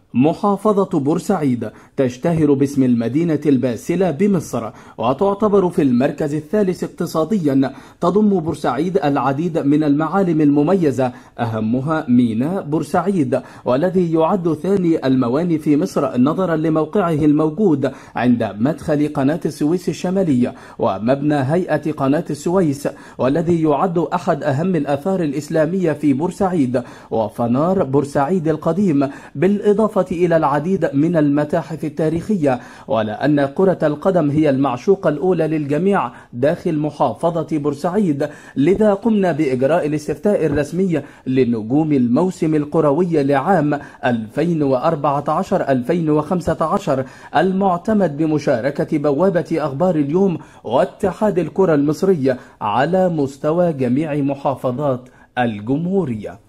محافظة بورسعيد تشتهر باسم المدينة الباسلة بمصر وتعتبر في المركز الثالث اقتصاديا تضم بورسعيد العديد من المعالم المميزة أهمها ميناء بورسعيد والذي يعد ثاني المواني في مصر نظرا لموقعه الموجود عند مدخل قناة السويس الشمالية ومبنى هيئة قناة السويس والذي يعد أحد أهم الآثار الإسلامية في بورسعيد وفنار بورسعيد القديم بالإضافة إلى العديد من المتاحف التاريخية ولأن كرة القدم هي المعشوقة الأولى للجميع داخل محافظة بورسعيد لذا قمنا بإجراء الاستفتاء الرسمي لنجوم الموسم القروي لعام 2014-2015 المعتمد بمشاركة بوابة أخبار اليوم واتحاد الكرة المصري على مستوى جميع محافظات الجمهورية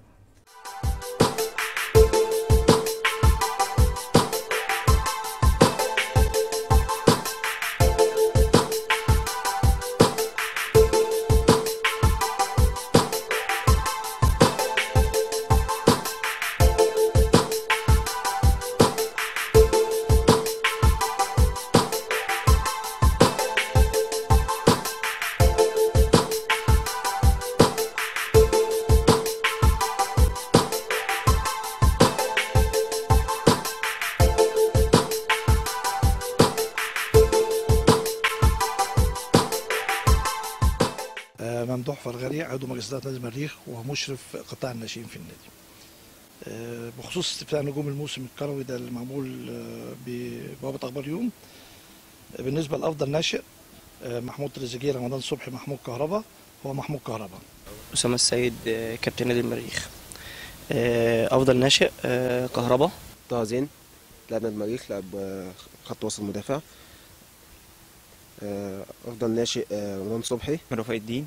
آه، ممدوح فرغلي عضو مجلس اداره نادي المريخ ومشرف قطاع الناشئين في النادي. آه، بخصوص استفتاء نجوم الموسم الكروي ده اللي معمول آه، ببوابه اخبار اليوم آه، بالنسبه لافضل ناشئ آه، محمود تريزيجيه رمضان صبحي محمود كهربا هو محمود كهربا. أسامة السيد آه، كابتن نادي المريخ آه، أفضل ناشئ آه، كهربا طه زين لاعب نادي المريخ لاعب آه، خط وسط مدافع آه، افضل ناشئ آه، رمضان صبحي رفاعي الدين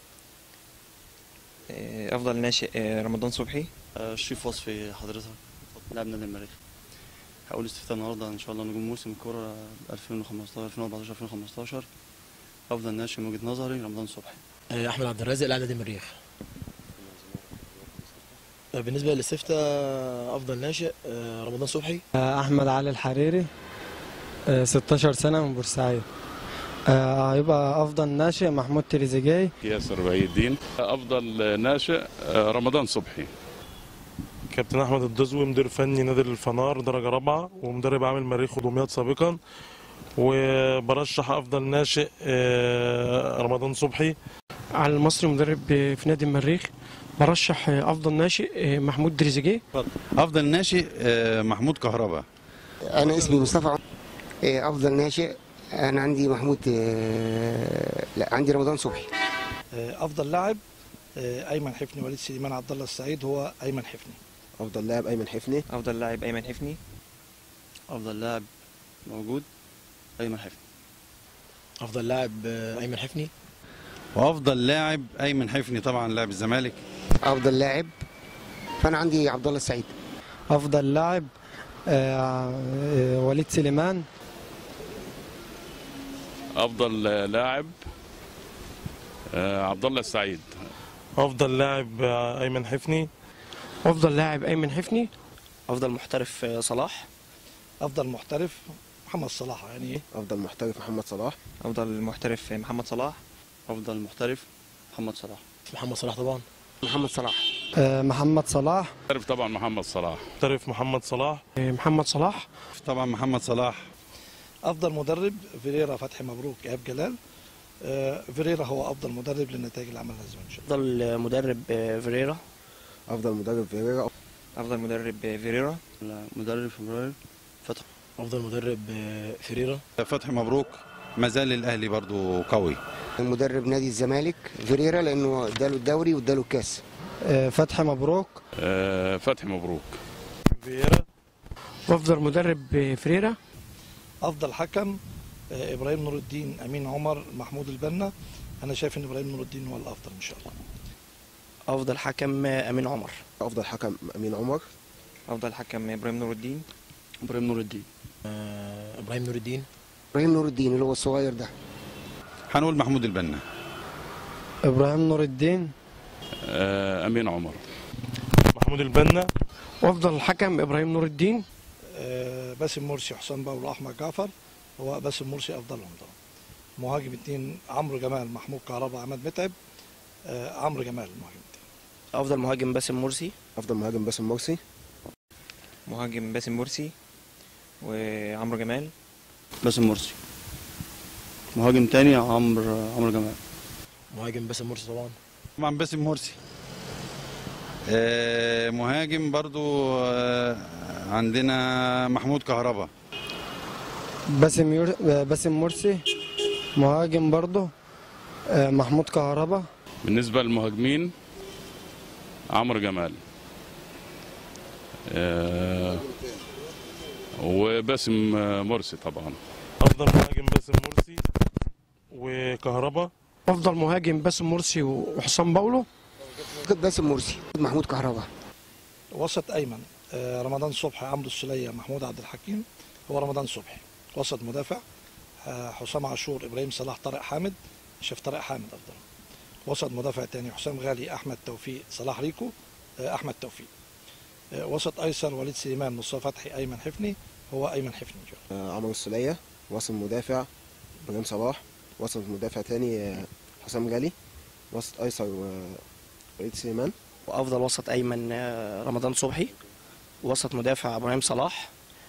آه، افضل ناشئ آه، رمضان صبحي شريف وصفي حضرتك لاعب نادي المريخ هقول استفتاء النهارده ان شاء الله نجوم موسم الكوره 2015 2014 2015 افضل ناشئ من وجهه نظري رمضان صبحي احمد عبد الرازق لاعب نادي المريخ بالنسبه للاستفتاء افضل ناشئ آه، رمضان صبحي احمد علي الحريري آه، 16 سنه من بورسعيد آه، هيبقى افضل ناشئ محمود تريزيجيه ياسر بهي الدين افضل ناشئ آه، رمضان صبحي كابتن احمد الدزوي مدير فني نادي الفنار درجه رابعه ومدرب عامل مريخ ودمياط سابقا وبرشح افضل ناشئ آه، رمضان صبحي على المصري مدرب في نادي المريخ برشح افضل ناشئ محمود تريزيجيه افضل ناشئ آه، محمود كهربا انا اسمي مصطفى عمر. إيه، افضل ناشئ انا عندي محمود آه، لا عندي رمضان صبحي آه، افضل لاعب آه، ايمن حفني وليد سليمان عبد الله السعيد هو ايمن حفني. افضل لاعب ايمن حفني افضل لاعب ايمن حفني افضل لاعب موجود ايمن حفني افضل لاعب آه، ايمن حفني وافضل لاعب ايمن حفني طبعا لاعب الزمالك افضل لاعب فانا عندي عبد الله السعيد افضل لاعب آه، آه، وليد سليمان افضل آه، لاعب آه، عبد الله السعيد افضل لاعب آه، ايمن حفني افضل لاعب ايمن حفني أفضل محترف آه، صلاح افضل محترف محمد صلاح يعني ايه؟ افضل محترف محمد صلاح افضل محترف آه، محمد صلاح افضل محترف محمد صلاح محمد صلاح طبعا محمد صلاح آه، محمد صلاح عارف طبعا محمد صلاح محترف محمد صلاح آه، محمد صلاح طبعا محمد صلاح افضل مدرب فيريرا فتحي مبروك ايهاب جلال آه، فيريرا هو افضل مدرب للنتائج اللي عملها الزمالك ان شاء الله. أفضل آه، مدرب آه، فيريرا افضل مدرب فيريرا افضل مدرب آه، فيريرا مدرب فبراير فتح افضل مدرب آه، فيريرا فتحي مبروك ما زال الاهلي برضو قوي مدرب نادي الزمالك فيريرا لانه اداله الدوري واداله الكاس آه، فتحي مبروك آه، فتحي مبروك فييرا وافضل مدرب آه، فريرة افضل حكم آه، ابراهيم نور الدين امين عمر محمود البنا انا شايف ان ابراهيم نور الدين هو الافضل ان شاء الله أفضل حكم آه، أمين عمر افضل حكم امين عمر افضل حكم ابراهيم نور الدين ابراهيم نور الدين آه، ابراهيم نور الدين ابراهيم نور الدين اللي هو الصغير ده هنقول محمود البنا ابراهيم نور الدين آه، امين عمر محمود البنا وافضل حكم ابراهيم نور الدين آه، باسم مرسي حسام باول واحمد جعفر هو باسم مرسي افضلهم طبعا مهاجم اتنين عمرو جمال محمود كهربا عماد متعب آه، عمرو جمال مهاجم افضل مهاجم باسم مرسي افضل مهاجم باسم مرسي مهاجم باسم مرسي وعمرو جمال باسم مرسي مهاجم تاني عمرو عمرو جمال مهاجم باسم مرسي طبعا طبعا باسم مرسي آه، مهاجم برضو آه، عندنا محمود كهربا باسم يور... باسم مرسي مهاجم برضه آه، محمود كهربا بالنسبة للمهاجمين عمرو جمال آه، وباسم آه، مرسي طبعا افضل مهاجم باسم مرسي وكهربا افضل مهاجم باسم مرسي وحسام باولو باسم مرسي محمود كهربا وسط ايمن آه، رمضان صبحي عمرو السليه محمود عبد الحكيم هو رمضان صبحي وسط مدافع آه، حسام عاشور ابراهيم صلاح طارق حامد شاف طارق حامد افضل وسط مدافع تاني حسام غالي احمد توفيق صلاح ريكو آه، احمد توفيق آه، وسط ايسر وليد سليمان مصطفى فتحي ايمن حفني هو ايمن حفني إن شاء الله. آه، عمرو السلية وسط مدافع ابراهيم صلاح وسط مدافع تاني آه، حسام غالي وسط ايسر آه، وليد سليمان وافضل وسط ايمن آه، رمضان صبحي وسط مدافع ابراهيم صلاح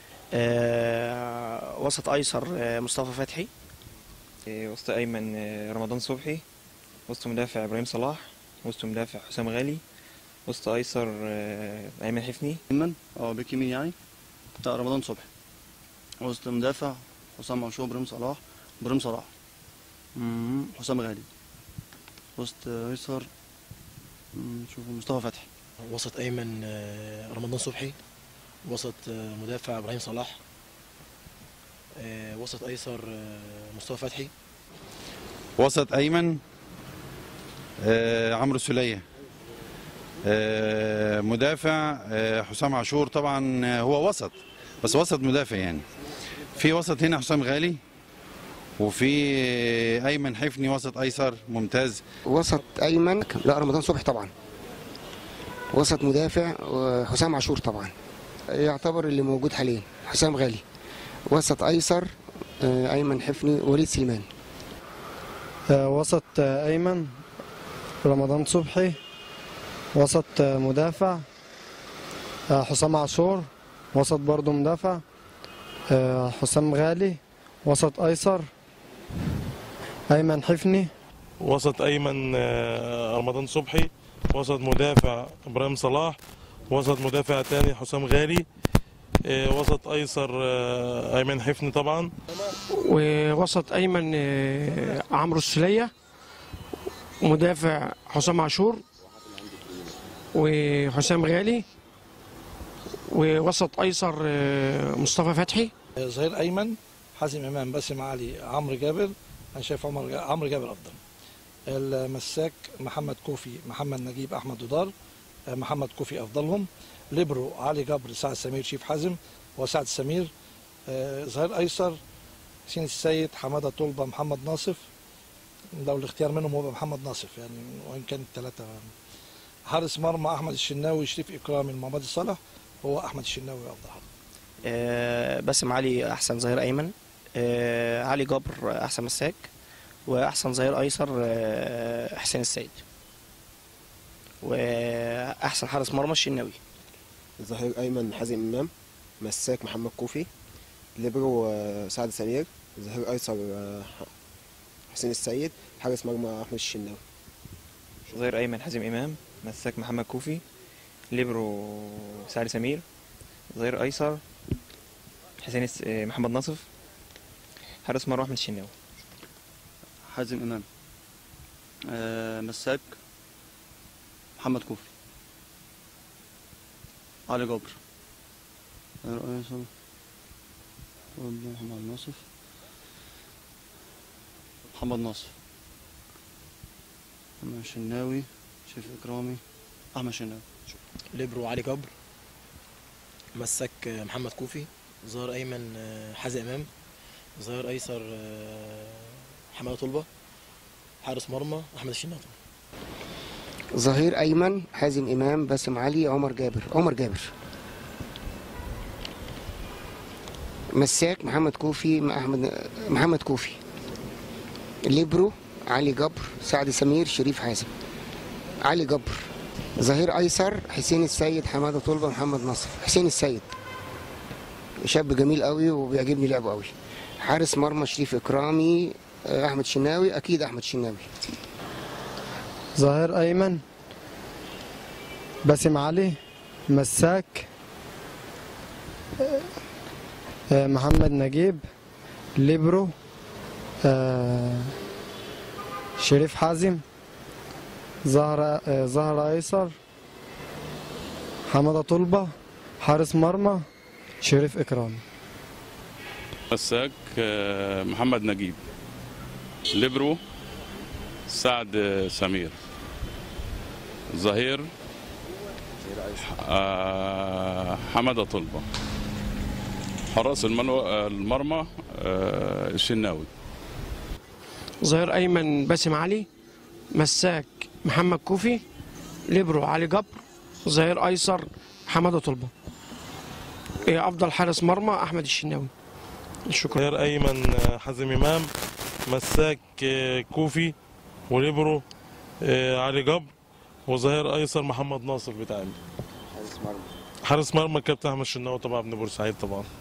آه، وسط ايسر آه، مصطفى فتحي إيه، وسط أيمن آه، رمضان صبحي وسط مدافع إبراهيم صلاح وسط مدافع حسام غالي وسط أيسر آه، أيمن حفني ايمن اه باك يمين يعني بتاع رمضان صبحي وسط مدافع حسام عاشور ابراهيم صلاح ابراهيم صلاح مم، حسام غالي وسط ايسر مم، شوفوا مصطفى فتحي وسط ايمن آه، رمضان صبحي وسط آه، مدافع ابراهيم صلاح آه، وسط ايسر آه، مصطفى فتحي وسط ايمن آه، عمرو السلية آه، مدافع آه، حسام عاشور طبعا آه، هو وسط بس وسط مدافع يعني في وسط هنا حسام غالي وفي آه، ايمن حفني وسط ايسر ممتاز وسط ايمن لا رمضان صبحي طبعا وسط مدافع آه، حسام عاشور طبعا يعتبر اللي موجود حاليا حسام غالي وسط ايسر آه، ايمن حفني وليد سليمان آه، وسط آه، أيمن رمضان صبحي وسط آه، مدافع آه، حسام عاشور وسط برضه مدافع آه، حسام غالي وسط أيسر أيمن حفني وسط ايمن آه، رمضان صبحي وسط مدافع ابراهيم صلاح وسط مدافع تاني حسام غالي آه، وسط ايسر آه، ايمن حفني طبعا ووسط ايمن آه، عمرو السليه مدافع حسام عاشور وحسام غالي ووسط ايسر آه، مصطفى فتحي آه، ظهير ايمن حازم امام باسم علي عمرو جابر انا شايف عمر جا- عمرو جابر افضل المساك محمد كوفي محمد نجيب احمد دودار آه، محمد كوفي افضلهم ليبرو علي جبر سعد سمير شيف حازم وسعد سمير آه، ظهير ايسر حسين السيد حماده طلبه محمد ناصف لو الاختيار منهم هو محمد ناصف يعني وان كان الثلاثه حارس مرمى احمد الشناوي شريف اكرامي محمد صالح هو احمد الشناوي افضل حارس آه، باسم علي احسن ظهير ايمن آه، علي جبر احسن مساك واحسن ظهير ايسر آه، حسين السيد واحسن حارس مرمى الشناوي ظهير ايمن حازم امام مساك محمد كوفي ليبرو آه، سعد سمير ظهير ايسر آه، حسين السيد حارس مرمى احمد الشناوي ظهير أيمن حازم إمام مساك محمد كوفي ليبرو سعد سمير ظهير أيسر حسين الس... آه، محمد ناصف حارس مرمى أحمد الشناوي حازم امام آه، مساك محمد كوفي علي جبر رئيس محمد ناصف محمد ناصف محمد شناوي شريف اكرامي احمد شناوي ليبرو علي جبر مساك آه، محمد كوفي ظهير ايمن آه، حازم امام ظهير ايسر آه، حماده طلبه حارس مرمى احمد الشناوي ظهير ايمن حازم امام باسم علي عمر جابر عمر جابر مساك محمد كوفي مع احمد محمد كوفي ليبرو علي جبر سعد سمير شريف حازم علي جبر ظهير ايسر حسين السيد حماده طلبه محمد نصر حسين السيد شاب جميل قوي وبيعجبني لعبه قوي حارس مرمى شريف اكرامي آه، احمد شناوي اكيد احمد شناوي ظاهر أيمن باسم علي مساك آه، محمد نجيب ليبرو آه، شريف حازم زهرة آه، زهرة أيسر حمادة طلبة حارس مرمى شريف إكرام مساك آه، محمد نجيب ليبرو سعد آه، سمير ظهير آه، حمادة طلبة حراس المنو- آه، المرمى آه، الشناوي ظهير أيمن باسم علي مساك محمد كوفي ليبرو علي جبر ظهير أيسر حمادة طلبة إيه أفضل حارس مرمى أحمد الشناوي شكرا ظهير ايمن آه، حازم امام مساك آه، كوفي وليبرو آه، علي جبر وظهير ايسر محمد ناصر بتاعنا حارس مرمى حارس مرمى كابتن احمد شناوي طبعا ابن بورسعيد طبعا